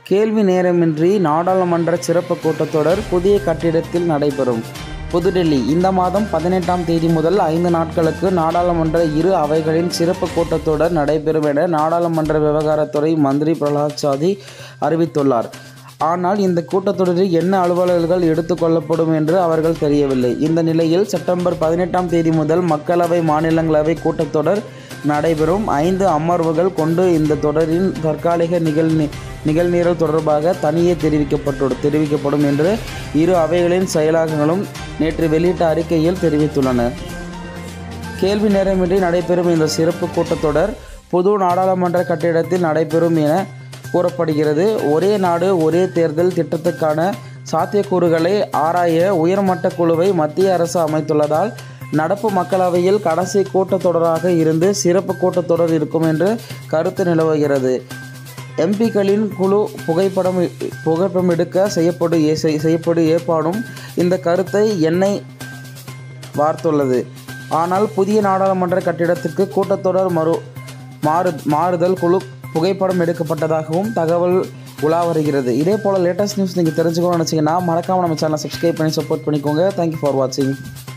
கேள்வி நேரமின்றி நாடாளுமன்ற சிறப்பு கூட்டத்தொடர் புதிய கட்டிடத்தில் நடைபெறும் புதுடெல்லி இந்த மாதம் பதினெட்டாம் தேதி முதல் ஐந்து நாட்களுக்கு நாடாளுமன்ற இரு அவைகளின் சிறப்பு கூட்டத்தொடர் நடைபெறும் என நாடாளுமன்ற விவகாரத்துறை மந்திரி பிரகலாத் சாதி அறிவித்துள்ளார் ஆனால் இந்த கூட்டத்தொடரில் என்ன அலுவலர்கள் எடுத்துக்கொள்ளப்படும் என்று அவர்கள் தெரியவில்லை இந்த நிலையில் செப்டம்பர் பதினெட்டாம் தேதி முதல் மக்களவை மாநிலங்களவை கூட்டத்தொடர் நடைபெறும் ஐந்து அமர்வுகள் கொண்டு இந்த தொடரின் தற்காலிக நிகழ் நிகழ்நீரல் தொடர்பாக தனியே தெரிவிக்கப்பட்டு தெரிவிக்கப்படும் என்று இரு அவைகளின் செயலாளர்களும் நேற்று வெளியிட்ட அறிக்கையில் தெரிவித்துள்ளனர் கேள்வி நேரமின்றி நடைபெறும் இந்த சிறப்பு கூட்டத்தொடர் புது நாடாளுமன்ற கட்டிடத்தில் நடைபெறும் என கூறப்படுகிறது ஒரே நாடு ஒரே தேர்தல் திட்டத்துக்கான சாத்தியக்கூறுகளை ஆராய உயர்மட்ட குழுவை மத்திய அரசு அமைத்துள்ளதால் நடப்பு மக்களவையில் கடைசி கூட்டத்தொடராக இருந்து சிறப்பு கூட்டத்தொடர் இருக்கும் என்று கருத்து நிலவுகிறது எம்பிக்களின் குழு புகைப்படம் புகைப்படம் எடுக்க செய்யப்படும் ஏ- செய்- செய்யப்படும் ஏற்பாடும் இந்த கருத்தை என்னை வார்த்துள்ளது ஆனால் புதிய நாடாளுமன்ற கட்டிடத்திற்கு கூட்டத்தொடர் மறு மாறு மாறுதல் குழு புகைப்படம் எடுக்கப்பட்டதாகவும் தகவல் உலா வருகிறது இதே போல் லேட்டஸ்ட் நியூஸ் நீங்கள் தெரிஞ்சுக்கணும்னு நினச்சிங்கன்னா மறக்காமல் நம்ம சேனலை சப்ஸ்கிரைப் பண்ணி சப்போர்ட் பண்ணிக்கோங்க தேங்க்யூ ஃபார் வாட்சிங்